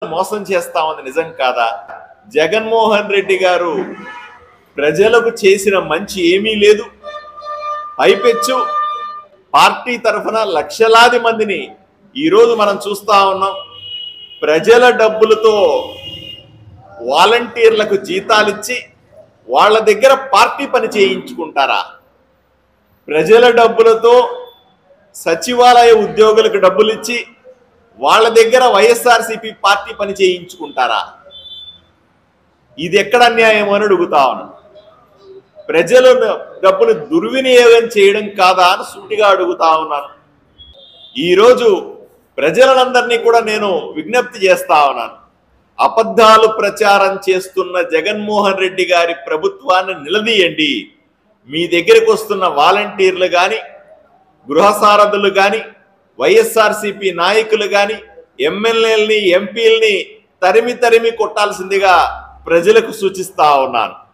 మోసం చేస్తామని నిజం కాదా జగన్మోహన్ రెడ్డి గారు ప్రజలకు చేసిన మంచి ఏమీ లేదు పైపెచ్చు పార్టీ తరఫున లక్షలాది మందిని ఈరోజు మనం చూస్తా ఉన్నాం ప్రజల డబ్బులతో వాలంటీర్లకు జీతాలిచ్చి వాళ్ళ దగ్గర పార్టీ పని చేయించుకుంటారా ప్రజల డబ్బులతో సచివాలయ ఉద్యోగులకు డబ్బులు ఇచ్చి వాళ్ళ దగ్గర వైఎస్ఆర్సీపీ పార్టీ పని చేయించుకుంటారా ఇది ఎక్కడ అన్యాయం అని అడుగుతా ఉన్నాను ప్రజల డబ్బును దుర్వినియోగం చేయడం కాదా అని సూటిగా అడుగుతా ఉన్నాను ఈరోజు ప్రజలందరినీ కూడా నేను విజ్ఞప్తి చేస్తా ఉన్నాను అబద్ధాలు ప్రచారం చేస్తున్న జగన్మోహన్ రెడ్డి గారి ప్రభుత్వాన్ని నిలదీయండి మీ దగ్గరికి వస్తున్న వాలంటీర్లు కానీ గృహసారథులు కానీ వైఎస్ఆర్సీపీ నాయకులు కానీ ఎమ్మెల్యేలని ఎంపీల్ని తరిమి తరిమి కొట్టాల్సిందిగా ప్రజలకు సూచిస్తా ఉన్నాను